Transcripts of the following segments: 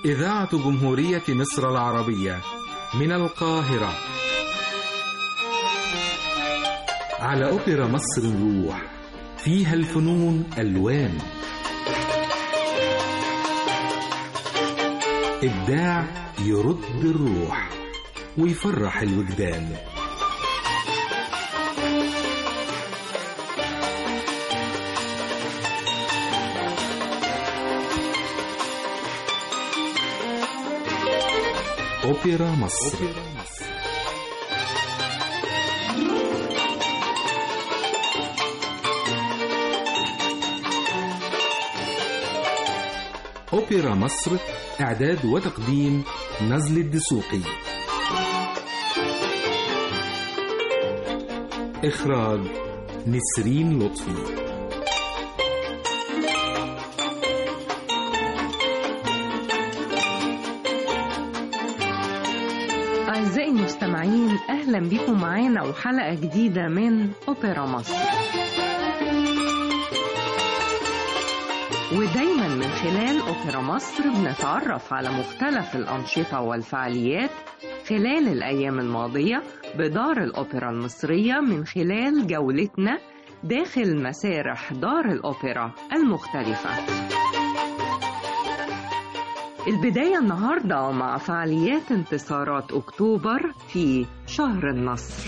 إذاعة جمهورية مصر العربية من القاهرة على أوبرا مصر نروح فيها الفنون ألوان إبداع يرد الروح ويفرح الوجدان أوبرا مصر أوبرا مصر إعداد وتقديم نزل الدسوقي إخراج نسرين لطفي أعزائي المستمعين أهلا بكم معانا وحلقة جديدة من أوبرا مصر ودايما من خلال أوبرا مصر بنتعرف على مختلف الأنشطة والفعاليات خلال الأيام الماضية بدار الأوبرا المصرية من خلال جولتنا داخل مسارح دار الأوبرا المختلفة البداية النهاردة مع فعاليات انتصارات أكتوبر في شهر النصر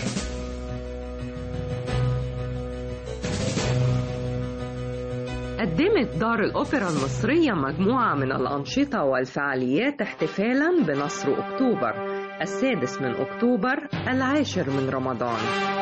قدمت دار الأوبرا المصرية مجموعة من الأنشطة والفعاليات احتفالا بنصر أكتوبر السادس من أكتوبر العاشر من رمضان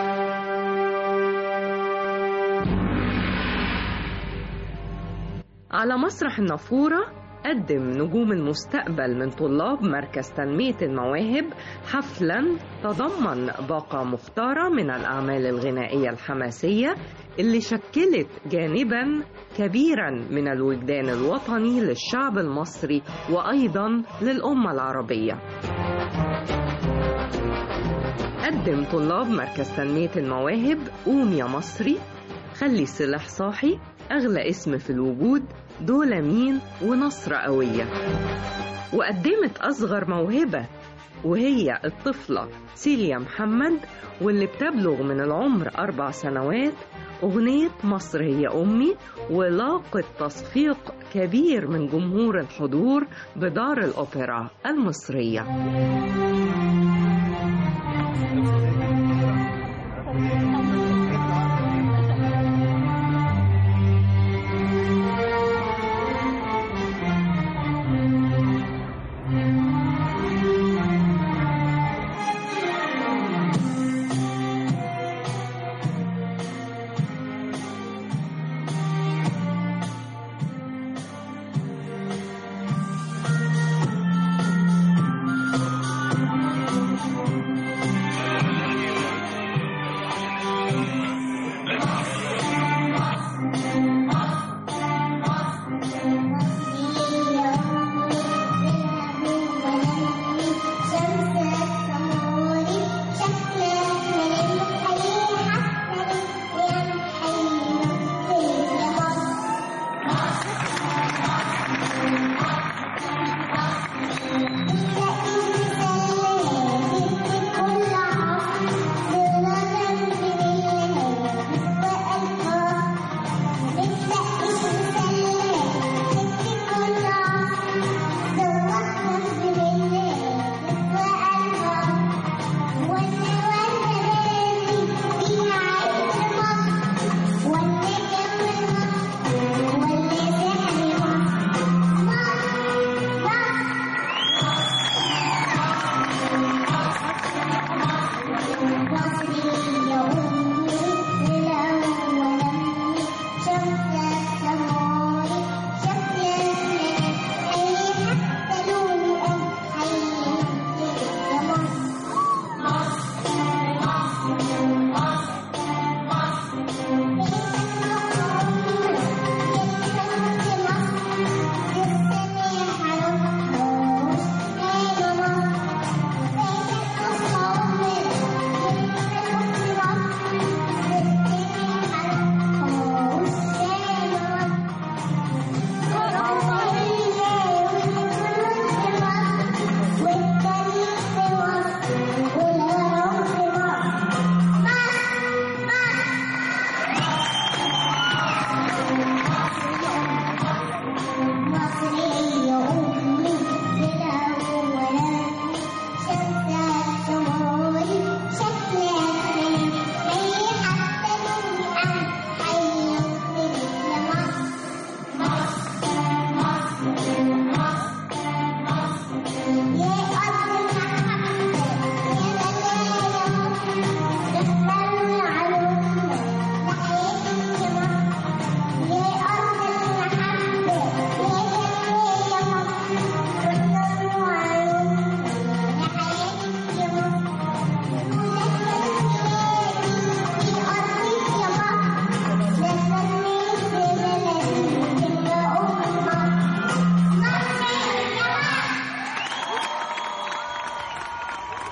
على مسرح النافورة قدم نجوم المستقبل من طلاب مركز تنمية المواهب حفلا تضمن باقة مختارة من الأعمال الغنائية الحماسية اللي شكلت جانبا كبيرا من الوجدان الوطني للشعب المصري وأيضا للأمة العربية قدم طلاب مركز تنمية المواهب قوم يا مصري خلي السلاح صاحي أغلى اسم في الوجود دول مين ونصر قوية وقدمت أصغر موهبة وهي الطفلة سيليا محمد واللي بتبلغ من العمر أربع سنوات أغنية مصر هي أمي ولاقت تصفيق كبير من جمهور الحضور بدار الأوبرا المصرية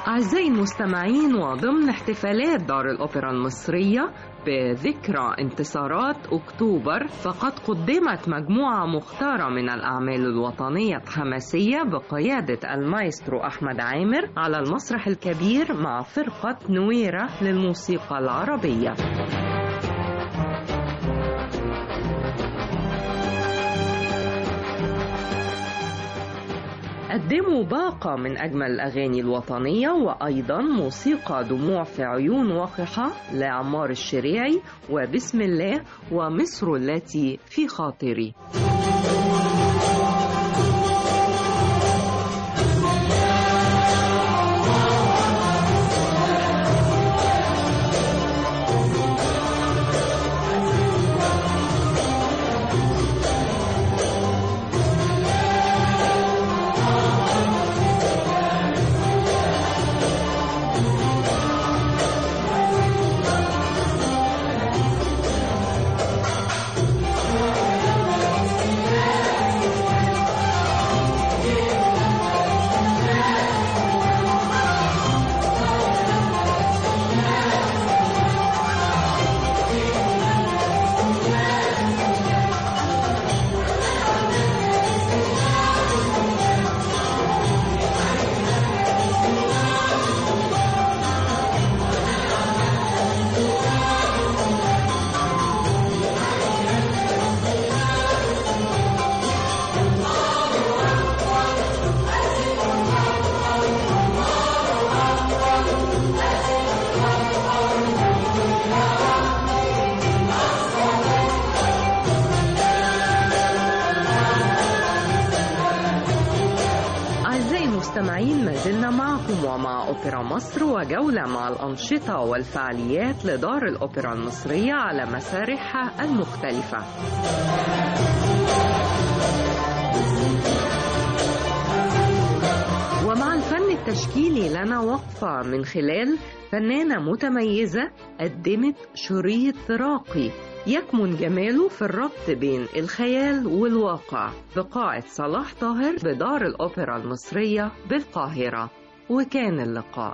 أعزائي المستمعين وضمن احتفالات دار الأوبرا المصرية بذكرى انتصارات أكتوبر فقد قدمت مجموعة مختارة من الأعمال الوطنية الحماسية بقيادة المايسترو أحمد عامر على المسرح الكبير مع فرقة نويرة للموسيقى العربية قدموا باقة من أجمل الأغاني الوطنية وأيضا موسيقى دموع في عيون وقحة لعمار الشريعي وبسم الله ومصر التي في خاطري أعزائي المستمعين ما زلنا معكم ومع أوبرا مصر وجولة مع الأنشطة والفعاليات لدار الأوبرا المصرية على مسارحها المختلفة ومع الفن التشكيلي لنا وقفة من خلال فنانة متميزة قدمت شريط راقي يكمن جماله في الربط بين الخيال والواقع بقاعة صلاح طاهر بدار الأوبرا المصرية بالقاهرة وكان اللقاء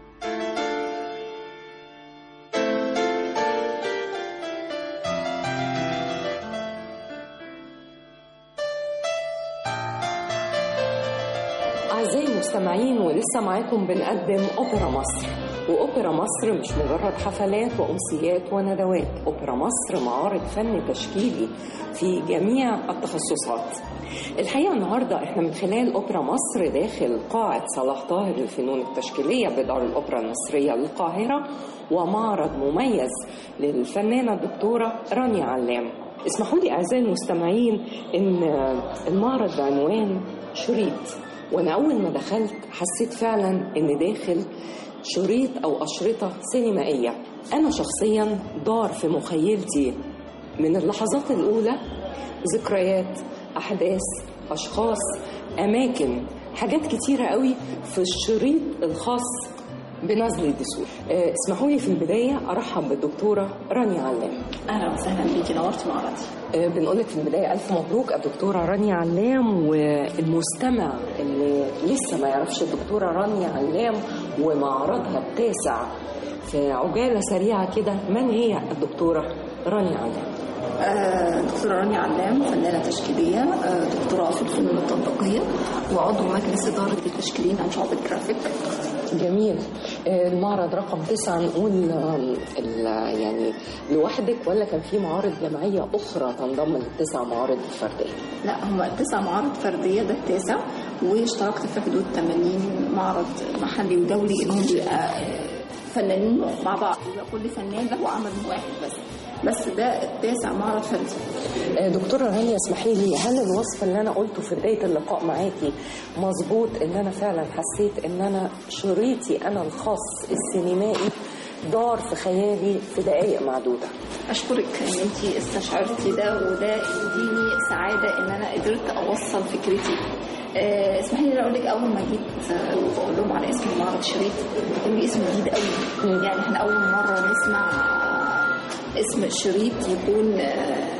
أعزائي المستمعين ولسه معاكم بنقدم أوبرا مصر وأوبرا مصر مش مجرد حفلات وأمسيات وندوات أوبرا مصر معارض فن تشكيلي في جميع التخصصات الحقيقة النهاردة احنا من خلال أوبرا مصر داخل قاعة صلاح طاهر للفنون التشكيلية بدار الأوبرا المصرية للقاهرة ومعرض مميز للفنانة الدكتورة رانيا علام اسمحوا لي أعزائي المستمعين إن المعرض بعنوان شريط وانا اول ما دخلت حسيت فعلا ان داخل شريط او اشرطه سينمائيه انا شخصيا دار في مخيلتي من اللحظات الاولى ذكريات احداث اشخاص اماكن حاجات كتيره قوي في الشريط الخاص بنزل الدسوق آه، اسمحوا لي في البدايه ارحب بالدكتوره رانيا علام اهلا وسهلا بيكي نورتي معرضي آه، بنقول لك في البدايه الف مبروك الدكتوره رانيا علام والمستمع اللي لسه ما يعرفش الدكتوره رانيا علام ومعرضها التاسع في عجاله سريعه كده من هي الدكتوره رانيا علام آه، دكتورة رانيا علام فنانة تشكيلية آه، دكتوراه في الفنون التطبيقية وعضو مجلس إدارة التشكيلين عن شعب الجرافيك جميل آه، المعرض رقم تسعة نقول آم، ال- يعني لوحدك ولا كان في معارض جماعية أخرى تنضم للتسع معارض الفردية؟ لا هم تسع معارض فردية ده التاسع واشتركت في حدود 80 معرض محلي ودولي انهم بيبقى آه، فنانين مع بعض يبقى كل فنان له عمل واحد بس بس ده التاسع معرض فردي آه، دكتورة رانيا اسمحي لي هل الوصف اللي أنا قلته في بداية اللقاء معاكي مظبوط إن أنا فعلا حسيت إن أنا شريطي أنا الخاص السينمائي دار في خيالي في دقائق معدودة اشكرك ان انت استشعرتي ده وده يديني سعاده ان انا قدرت اوصل فكرتي آه، اسمحي لي اقول لك اول ما جيت آه، بقول لهم على اسم معرض شريط قالوا لي اسم جديد قوي يعني احنا اول مره نسمع آه، اسم شريط يكون آه،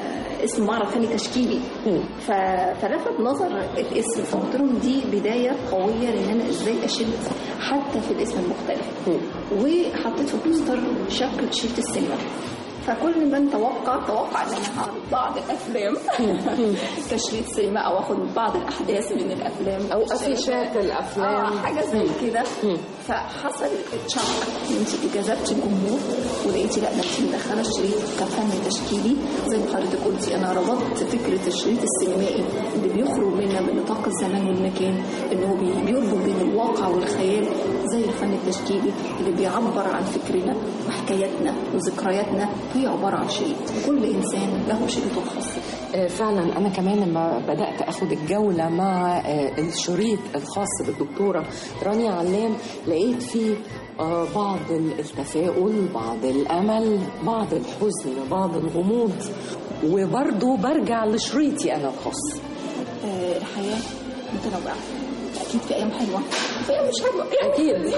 اسم معرض فني تشكيلي ف... فلفت نظر الاسم فقلت لهم دي بدايه قويه لان انا ازاي اشد حتى في الاسم المختلف وحطيت في بوستر شكل شريط السينما فكل من توقع توقع ان انا هعرض بعض الافلام كشريط سينما او اخد بعض الاحداث من الافلام او افيشات الافلام اه حاجه زي كده فحصل التشعب انت جذبتي الجمهور ولقيتي لا ده انت مدخله الشريط كفن تشكيلي زي ما حضرتك قلتي انا ربطت فكره الشريط السينمائي اللي بيخرج منا من نطاق الزمان والمكان ان هو بي- بيربط بين الواقع والخيال زي الفن التشكيلي اللي بيعبر عن فكرنا وحكاياتنا وذكرياتنا هي عباره عن شريط كل انسان له شريطه الخاص آه، فعلا انا كمان لما بدات اخد الجوله مع آه، الشريط الخاص بالدكتوره رانيا علام لقيت فيه آه، بعض التفاؤل بعض الامل بعض الحزن بعض الغموض وبرضه برجع لشريطي انا الخاص آه، الحياة متنوعة أكيد في أيام حلوة في أيام مش حلوة أكيد.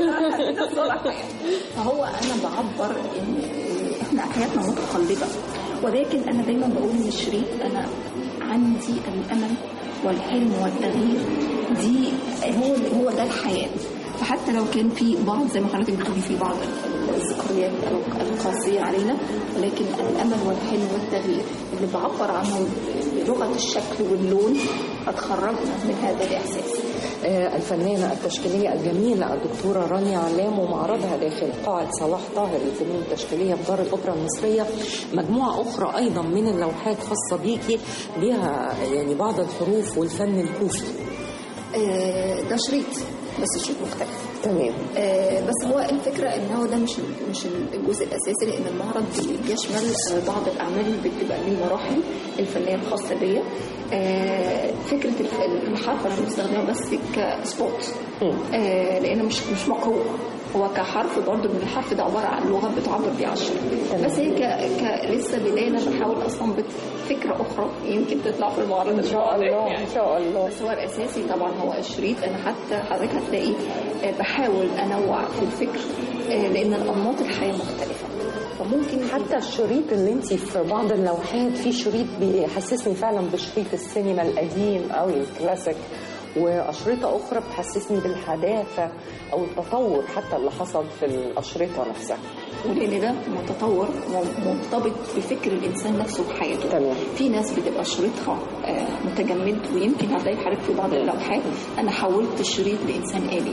فهو أنا بعبر إن إحنا حياتنا متقلبة ولكن أنا دايما بقول إن الشريط أنا عندي الأمل والحلم والتغيير دي هو هو ده الحياة فحتى لو كان في بعض زي ما حضرتك بتقولي في بعض الذكريات القاسية علينا ولكن الأمل والحلم والتغيير اللي بعبر عنه بلغة الشكل واللون هتخرجنا من هذا الإحساس آه، الفنانة التشكيلية الجميلة الدكتورة رانيا علام ومعرضها داخل قاعة صلاح طاهر للفنون التشكيلية بدار الأوبرا المصرية مجموعة أخرى أيضا من اللوحات خاصة بيكي ليها يعني بعض الحروف والفن الكوفي آه، ده شريط بس شريط مختلف تمام آه، بس هو الفكره ان هو ده مش مش الجزء الاساسي لان المعرض بي- بيشمل آه، بعض الاعمال اللي بتبقى ليه مراحل الفنيه الخاصه بيا آه، فكره الف- الحرف انا بستخدمها بس كسبوت آه، لان مش مش مقروء هو كحرف برضه من الحرف ده عباره عن لغه بتعبر بيها عن الشيء بس هي ك... ك... لسه بدايه انا بحاول استنبط فكره اخرى يمكن تطلع في المعرض إن شاء الله إن شاء الله بس هو الاساسي طبعا هو الشريط انا حتى حضرتك هتلاقي آه، بحاول انوع في الفكر آه، لان الانماط الحياه مختلفه فممكن حتى الشريط اللي انت في بعض اللوحات في شريط بيحسسني فعلا بشريط السينما القديم او الكلاسيك وأشرطة أخرى بتحسسني بالحداثة أو التطور حتى اللي حصل في الأشرطة نفسها ولان ده متطور ومرتبط بفكر الانسان نفسه وحياته تمام. في ناس بتبقى شريطها آه، متجمد ويمكن هتلاقي حضرتك في بعض اللوحات انا حولت الشريط لانسان آلي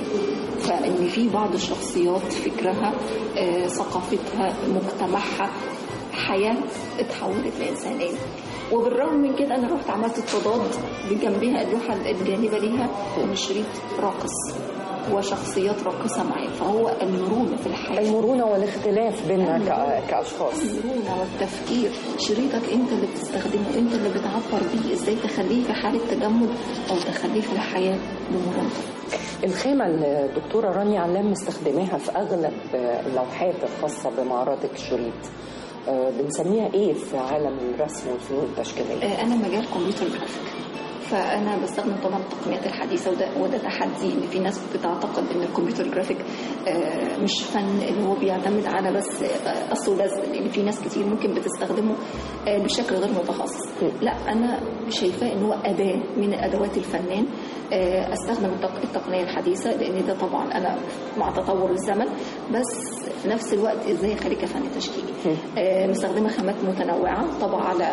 فان في بعض الشخصيات فكرها آه، ثقافتها مجتمعها حياه اتحولت لانسان آلي وبالرغم من كده انا رحت عملت التضاد بجنبها اللوحه الجانبه ليها ان الشريط راقص وشخصيات راقصه معايا فهو المرونه في الحياه المرونة والاختلاف بيننا ك- كأشخاص المرونة والتفكير شريطك انت اللي بتستخدمه انت اللي بتعبر بيه ازاي تخليه في حالة تجمد او تخليه في الحياة بمرونته الخيمة اللي الدكتورة رانيا علام مستخدماها في أغلب اللوحات الخاصة بمعرضك الشريط آه، بنسميها إيه في عالم الرسم والفنون التشكيلية؟ آه، انا مجال كمبيوتر جرافيك فانا بستخدم طبعا التقنيات الحديثه وده وده تحدي ان في ناس بتعتقد ان الكمبيوتر جرافيك آه، مش فن اللي هو بيعتمد على بس آه، قص ولزق لان في ناس كتير ممكن بتستخدمه آه، بشكل غير متخصص لا انا شايفاه ان هو اداه من ادوات الفنان آه، استخدم التق- التقنيه الحديثه لان ده طبعا انا مع تطور الزمن بس في نفس الوقت ازاي اخليه كفن تشكيلي آه، مستخدمه خامات متنوعه طبعا على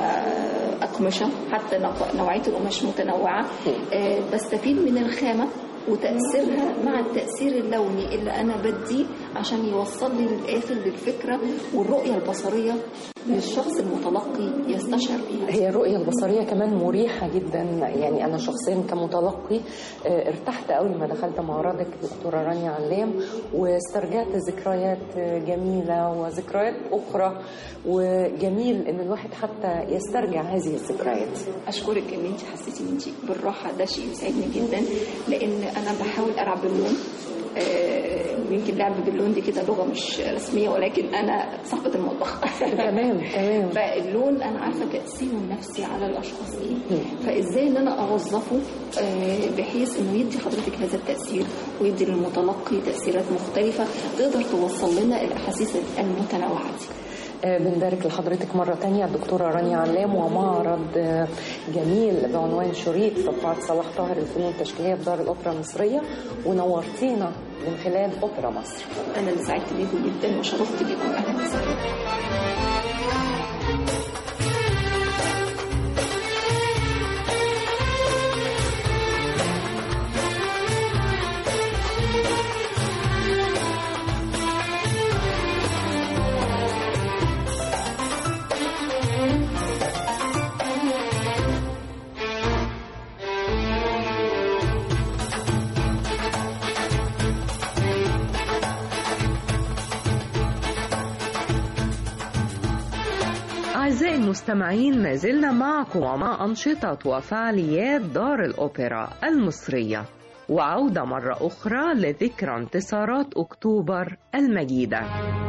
أقمشة حتى نوع- نوعية القماش متنوعة آه، بستفيد من الخامة وتأثيرها مع التأثير اللوني اللي أنا بديه عشان يوصل لي للآخر للفكرة والرؤية البصرية للشخص المتلقي يستشعر بيها هي الرؤية البصرية كمان مريحة جدا يعني أنا شخصيا كمتلقي آه، ارتحت قوي لما دخلت معرضك دكتورة رانيا علام واسترجعت ذكريات آه، جميلة وذكريات أخرى وجميل إن الواحد حتى يسترجع هذه الذكريات اشكرك ان انت حسيتي ان انت بالراحه ده شيء يسعدني جدا لان انا بحاول العب باللون آه، يمكن لعب باللون دي كده لغه مش رسميه ولكن انا صاحبه المطبخ تمام تمام فاللون انا عارفه تاثيره النفسي على الاشخاص ايه فازاي ان انا اوظفه آه، بحيث انه يدي حضرتك هذا التاثير ويدي للمتلقي تاثيرات مختلفه تقدر توصل لنا الاحاسيس المتنوعه دي آه، بنبارك لحضرتك مرة تانية الدكتورة رانيا علام ومعرض آه، جميل بعنوان شريط في قاعة صلاح طاهر الفنون التشكيلية بدار الأوبرا المصرية ونورتينا من خلال أوبرا مصر انا اللي سعدت بيكم جدا وشرفت بيكم اهلا وسهلا أعزائي المستمعين ما زلنا معكم ومع أنشطة وفعاليات دار الأوبرا المصرية وعودة مرة أخرى لذكرى انتصارات أكتوبر المجيدة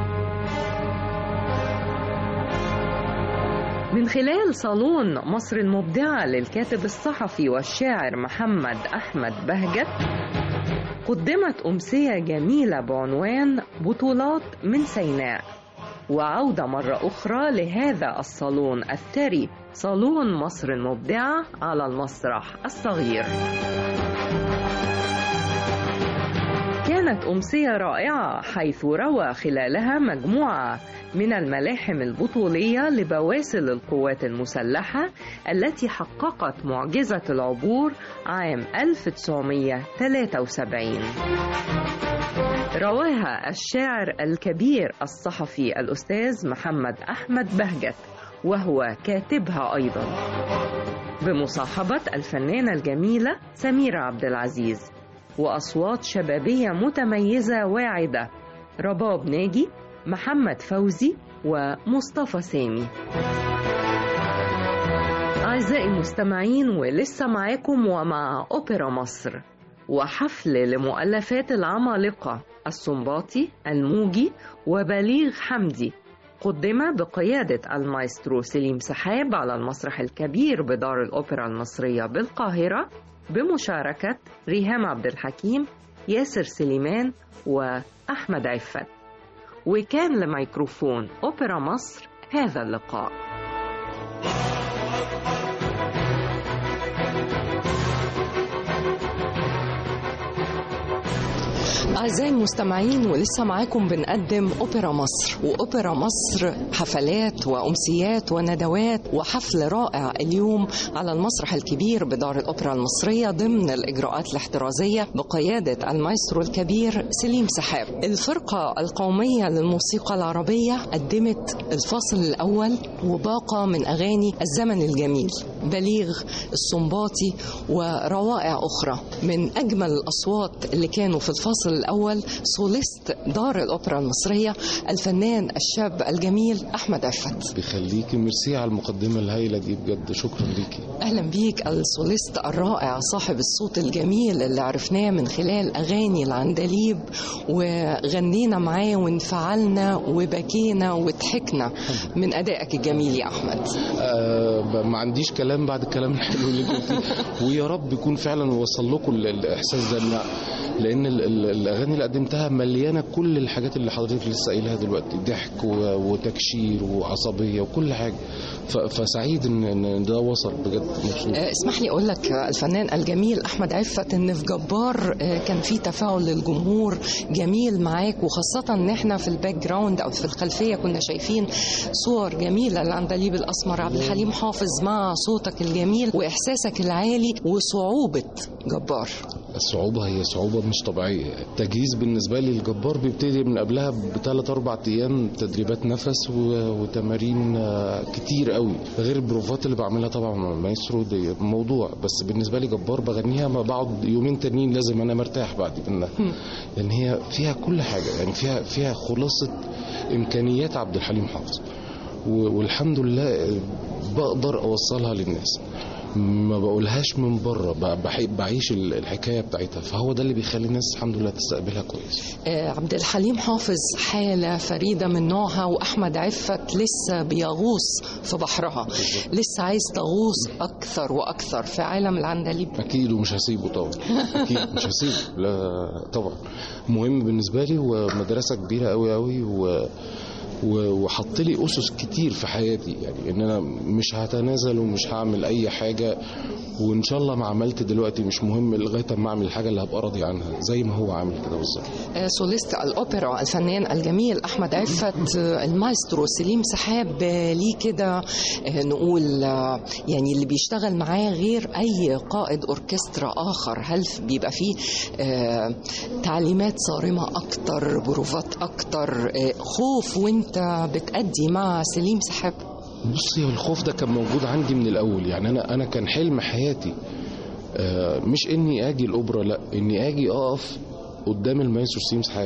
من خلال صالون مصر المبدعة للكاتب الصحفي والشاعر محمد أحمد بهجت قدمت أمسية جميلة بعنوان بطولات من سيناء وعودة مرة أخرى لهذا الصالون الثري صالون مصر المبدعة على المسرح الصغير كانت أمسية رائعة حيث روى خلالها مجموعة من الملاحم البطولية لبواسل القوات المسلحة التي حققت معجزة العبور عام 1973 رواها الشاعر الكبير الصحفي الأستاذ محمد أحمد بهجت وهو كاتبها أيضا بمصاحبة الفنانة الجميلة سميرة عبد العزيز وأصوات شبابية متميزة واعدة رباب ناجي محمد فوزي ومصطفى سامي أعزائي المستمعين ولسه معاكم ومع أوبرا مصر وحفل لمؤلفات العمالقة السنباطي الموجي وبليغ حمدي قدم بقيادة المايسترو سليم سحاب على المسرح الكبير بدار الأوبرا المصرية بالقاهرة بمشاركة ريهام عبد الحكيم ياسر سليمان وأحمد عفت وكان لميكروفون أوبرا مصر هذا اللقاء أعزائي المستمعين ولسه معاكم بنقدم أوبرا مصر وأوبرا مصر حفلات وأمسيات وندوات وحفل رائع اليوم على المسرح الكبير بدار الأوبرا المصرية ضمن الإجراءات الاحترازية بقيادة المايسترو الكبير سليم سحاب الفرقة القومية للموسيقى العربية قدمت الفصل الأول وباقة من أغاني الزمن الجميل بليغ السنباطي وروائع أخرى من أجمل الأصوات اللي كانوا في الفصل الأول سوليست دار الأوبرا المصرية الفنان الشاب الجميل أحمد عفت بيخليكي ميرسي على المقدمة الهايلة دي بجد شكرا ليكي أهلا بيك السوليست الرائع صاحب الصوت الجميل اللي عرفناه من خلال أغاني العندليب وغنينا معاه وانفعلنا وبكينا وضحكنا من أدائك الجميل يا أحمد آه ما عنديش كلام بعد الكلام الحلو اللي قلتيه ويا رب يكون فعلا وصل لكم ال- الإحساس ده لأن- لأن ال- ال- الأغاني اللي قدمتها مليانة كل الحاجات اللي حضرتك لسه قايلها دلوقتي ضحك و- وتكشير وعصبية وكل حاجة ف- فسعيد إن إن ده وصل بجد مبسوط آه، اسمح لي اقول لك آه، الفنان الجميل احمد عفت ان في جبار آه، كان في تفاعل للجمهور جميل معاك وخاصه ان احنا في الباك جراوند او في الخلفيه كنا شايفين صور جميله للعندليب الاسمر عبد الحليم حافظ مع صوتك الجميل واحساسك العالي وصعوبه جبار الصعوبة هي صعوبة مش طبيعية التجهيز بالنسبة لي الجبار بيبتدي من قبلها بثلاث أربع أيام تدريبات نفس و- وتمارين آه، كتير قوي غير البروفات اللي بعملها طبعا مع المايسترو دي موضوع بس بالنسبة لي جبار بغنيها ما بقعد يومين تانيين لازم أنا مرتاح بعد منها لأن هي فيها كل حاجة يعني فيها فيها خلاصة إمكانيات عبد الحليم حافظ و- والحمد لله بقدر أوصلها للناس ما بقولهاش من بره ب- بح- بعيش ال- الحكايه بتاعتها فهو ده اللي بيخلي الناس الحمد لله تستقبلها كويس آه، عبد الحليم حافظ حالة فريدة من نوعها وأحمد عفت لسه بيغوص في بحرها لسه عايز تغوص أكثر وأكثر في عالم العندليب اكيد ومش هسيبه طبعا اكيد مش هسيبه لا طبعا مهم بالنسبه لي ومدرسه كبيره قوي قوي و و- وحط لي اسس كتير في حياتي يعني ان انا مش هتنازل ومش هعمل اي حاجه وان شاء الله ما عملت دلوقتي مش مهم لغايه اما اعمل الحاجه اللي هبقى راضي عنها زي ما هو عامل كده بالظبط آه، سوليست الأوبرا الفنان الجميل أحمد عفت آه، المايسترو سليم سحاب آه، ليه كده آه، نقول آه، يعني اللي بيشتغل معاه غير أي قائد أوركسترا آخر هل بيبقى فيه آه، تعليمات صارمة أكتر بروفات أكتر آه، خوف وانت بتأدي مع سليم سحاب بصي هو الخوف ده كان موجود عندي من الاول يعني انا انا كان حلم حياتي آه، مش اني اجي الاوبرا لا اني اجي اقف قدام المايسترو سليم سحاب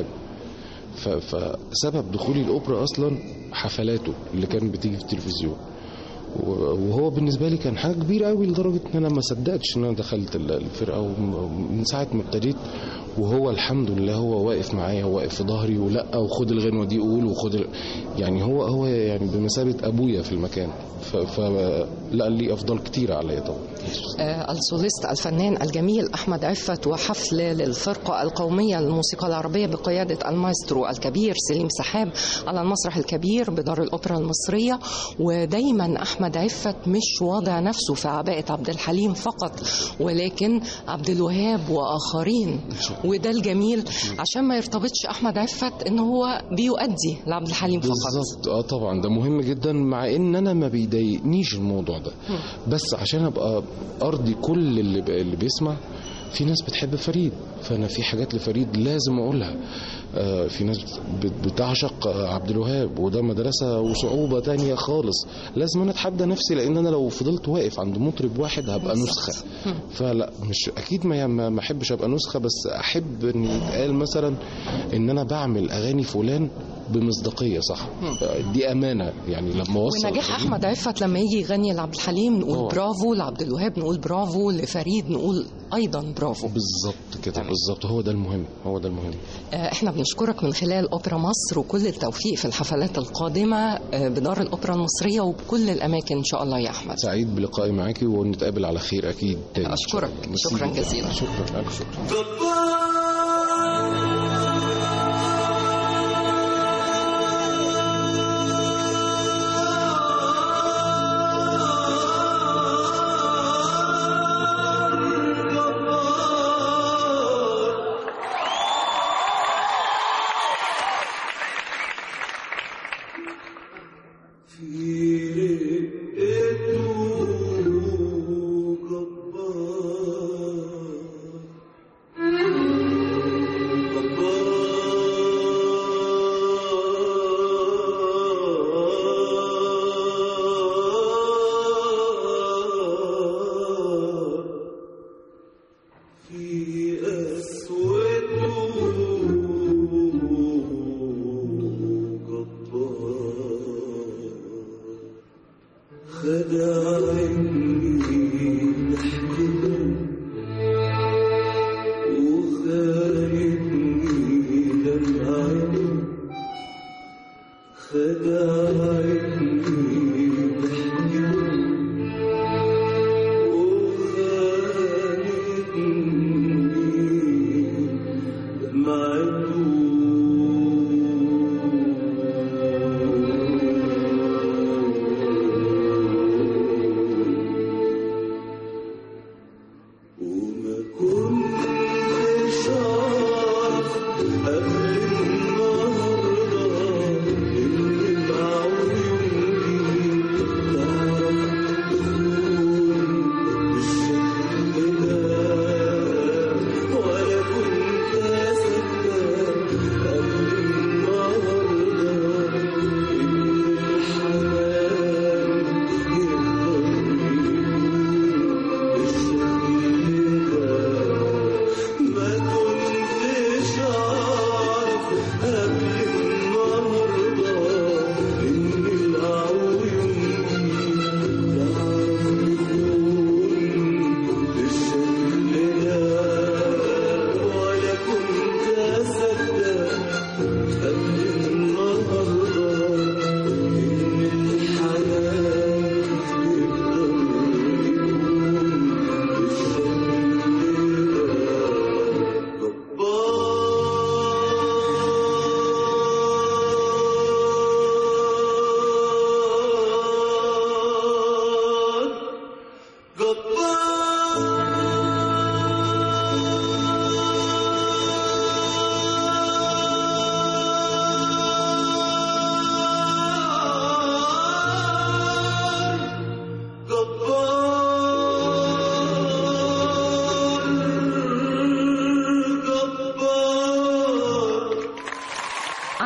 ف- فسبب دخولي الاوبرا اصلا حفلاته اللي كانت بتيجي في التلفزيون و- وهو بالنسبه لي كان حاجه كبيره قوي لدرجه ان انا ما صدقتش ان انا دخلت ال- الفرقه ومن ساعه ما ابتديت وهو الحمد لله هو واقف معايا وواقف في ظهري ولا وخد الغنوه دي قول وخد ال... يعني هو هو يعني بمثابه ابويا في المكان ف... ف... لا لي افضل كتير عليا طبعا آه، السوليست الفنان الجميل أحمد عفت وحفل للفرقة القومية للموسيقى العربية بقيادة المايسترو الكبير سليم سحاب على المسرح الكبير بدار الأوبرا المصرية ودايما أحمد عفت مش واضع نفسه في عباءة عبد الحليم فقط ولكن عبد الوهاب وآخرين وده الجميل عشان ما يرتبطش أحمد عفت إن هو بيؤدي لعبد الحليم فقط بالظبط اه طبعا ده مهم جدا مع ان انا ما بيضايقنيش الموضوع ده بس عشان ابقى ارضي كل اللي, ب... اللي بيسمع في ناس بتحب فريد فانا في حاجات لفريد لازم اقولها آه في ناس بت- بتعشق آه، عبد الوهاب وده مدرسه وصعوبه تانية خالص لازم انا اتحدى نفسي لان انا لو فضلت واقف عند مطرب واحد هبقى نسخه فلا مش اكيد ما ما ما احبش ابقى نسخه بس احب ان يتقال مثلا ان انا بعمل اغاني فلان بمصداقيه صح دي امانه يعني لما اوصل ونجاح فريد- احمد عفت لما يجي يغني لعبد الحليم نقول طبعا. برافو لعبد الوهاب نقول برافو لفريد نقول ايضا برافو بالظبط كده تمام. بالظبط هو ده المهم هو ده المهم آه، احنا بنشكرك من خلال اوبرا مصر وكل التوفيق في الحفلات القادمه آه، بدار الاوبرا المصريه وبكل الاماكن ان شاء الله يا احمد سعيد بلقائي معاكي ونتقابل على خير اكيد تاني إن شاء أشكرك. الله. ميرسي شكراً جداً. جزيلاً. شكرا الف شكرا في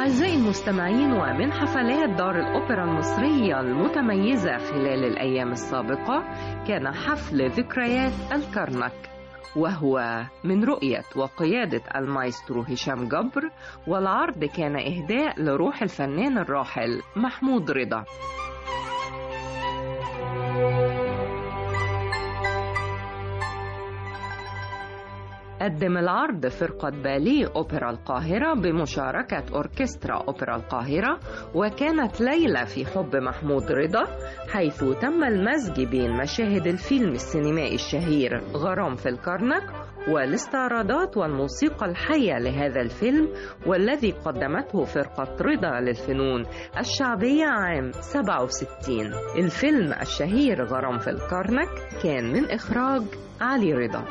أعزائي المستمعين ومن حفلات دار الأوبرا المصرية المتميزة خلال الأيام السابقة كان حفل ذكريات الكرنك وهو من رؤية وقيادة المايسترو هشام جبر والعرض كان إهداء لروح الفنان الراحل محمود رضا قدم العرض فرقة باليه أوبرا القاهرة بمشاركة أوركسترا أوبرا القاهرة وكانت ليلة في حب محمود رضا حيث تم المزج بين مشاهد الفيلم السينمائي الشهير غرام في الكرنك والاستعراضات والموسيقى الحية لهذا الفيلم والذي قدمته فرقة رضا للفنون الشعبية عام 67 الفيلم الشهير غرام في الكرنك كان من إخراج علي رضا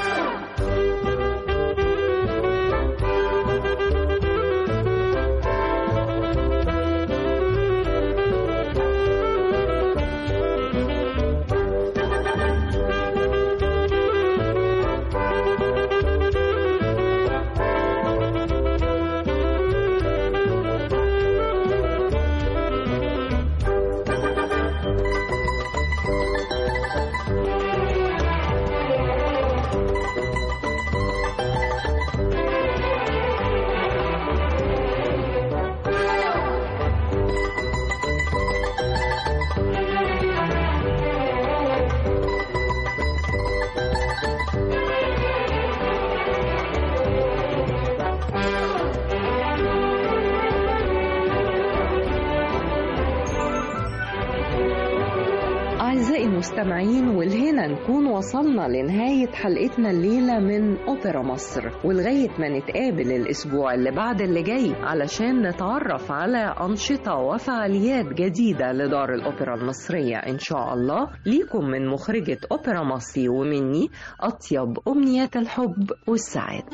أعزائي المستمعين والهنا نكون وصلنا لنهاية حلقتنا الليلة من أوبرا مصر ولغاية ما نتقابل الأسبوع اللي بعد اللي جاي علشان نتعرف على أنشطة وفعاليات جديدة لدار الأوبرا المصرية إن شاء الله ليكم من مخرجة أوبرا مصري ومني أطيب أمنيات الحب والسعادة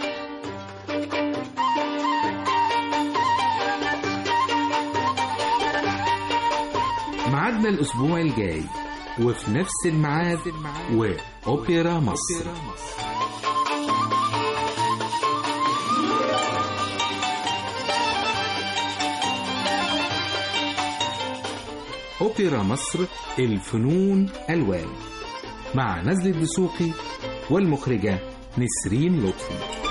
معادنا الأسبوع الجاي وفي نفس الميعاد وأوبرا مصر أوبرا مصر الفنون ألوان مع نزل الدسوقي والمخرجة نسرين لطفي